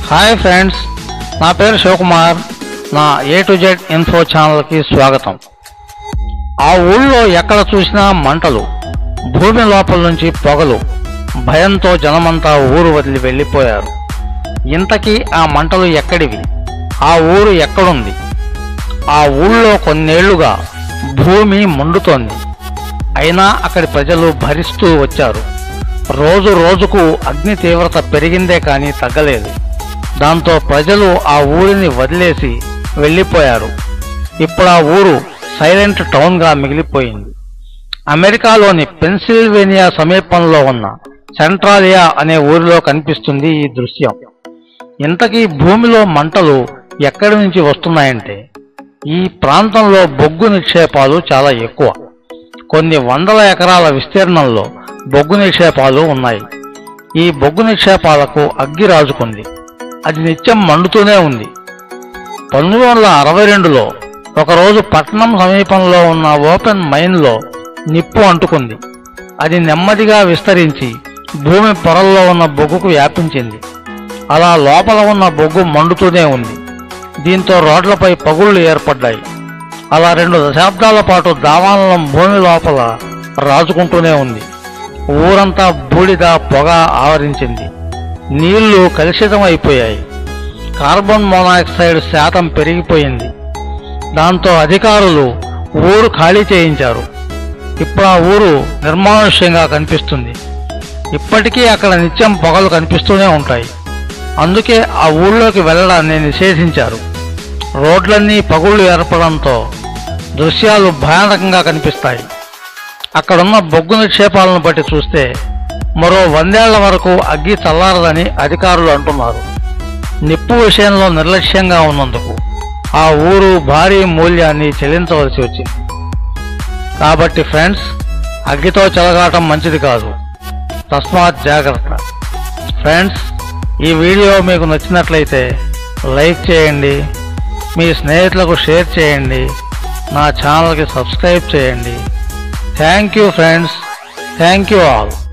hi friends నా పేరు శివకుమార్ నా ఏ టు జెడ్ ఇన్ఫో ఛానల్కి స్వాగతం ఆ ఊళ్ళో ఎక్కడ చూసినా మంటలు భూమి లోపల నుంచి పొగలు భయంతో జనమంతా ఊరు వదిలి వెళ్ళిపోయారు ఇంతకీ ఆ మంటలు ఎక్కడివి ఆ ఊరు ఎక్కడుంది ఆ ఊళ్ళో కొన్నేళ్లుగా భూమి మండుతోంది అయినా అక్కడి ప్రజలు భరిస్తూ వచ్చారు రోజు రోజుకు అగ్ని తీవ్రత పెరిగిందే కానీ తగ్గలేదు దాంతో ప్రజలు ఆ ఊరిని వదిలేసి వెళ్ళిపోయారు ఇప్పుడు ఆ ఊరు సైలెంట్ టౌన్గా మిగిలిపోయింది అమెరికాలోని పెన్సిల్వేనియా సమీపంలో ఉన్న సెంట్రాలియా అనే ఊరిలో కనిపిస్తుంది ఈ దృశ్యం ఇంతకీ భూమిలో మంటలు ఎక్కడి నుంచి వస్తున్నాయంటే ఈ ప్రాంతంలో బొగ్గు నిక్షేపాలు చాలా ఎక్కువ కొన్ని వందల ఎకరాల విస్తీర్ణంలో బొగ్గు నిక్షేపాలు ఉన్నాయి ఈ బొగ్గు నిక్షేపాలకు అగ్గి రాజుకుంది అది నిత్యం మండుతూనే ఉంది పంతొమ్మిది వందల అరవై రెండులో ఒకరోజు పట్నం సమీపంలో ఉన్న ఓపెన్ మైన్లో నిప్పు అంటుకుంది అది నెమ్మదిగా విస్తరించి భూమి పొరల్లో ఉన్న బొగ్గుకు వ్యాపించింది అలా లోపల ఉన్న బొగ్గు మండుతూనే ఉంది దీంతో రోడ్లపై పగుళ్లు ఏర్పడ్డాయి అలా రెండు దశాబ్దాల పాటు దావానలం భూమి లోపల రాజుకుంటూనే ఉంది ఊరంతా బూడిద పొగ ఆవరించింది నీళ్లు కలుషితం అయిపోయాయి కార్బన్ మోనాక్సైడ్ శాతం పెరిగిపోయింది దాంతో అధికారులు ఊరు ఖాళీ చేయించారు ఇప్పుడు ఆ ఊరు నిర్మానుష్యంగా కనిపిస్తుంది ఇప్పటికీ అక్కడ నిత్యం పొగలు కనిపిస్తూనే ఉంటాయి అందుకే ఆ ఊళ్ళోకి వెళ్ళడాన్ని నిషేధించారు రోడ్లన్నీ పగుళ్లు ఏర్పడంతో దృశ్యాలు భయానకంగా కనిపిస్తాయి అక్కడున్న బొగ్గు నిక్షేపాలను బట్టి చూస్తే మరో వందేళ్ల వరకు అగ్గి చల్లారదని అధికారులు అంటున్నారు నిప్పు విషయంలో నిర్లక్ష్యంగా ఉన్నందుకు ఆ ఊరు భారీ మూల్యాన్ని చెల్లించవలసి వచ్చింది కాబట్టి ఫ్రెండ్స్ అగ్గితో చెలగాటం మంచిది కాదు తస్మాత్ జాగ్రత్త ఫ్రెండ్స్ ఈ వీడియో మీకు నచ్చినట్లయితే లైక్ చేయండి మీ స్నేహితులకు షేర్ చేయండి నా ఛానల్కి సబ్స్క్రైబ్ చేయండి thank you friends thank you all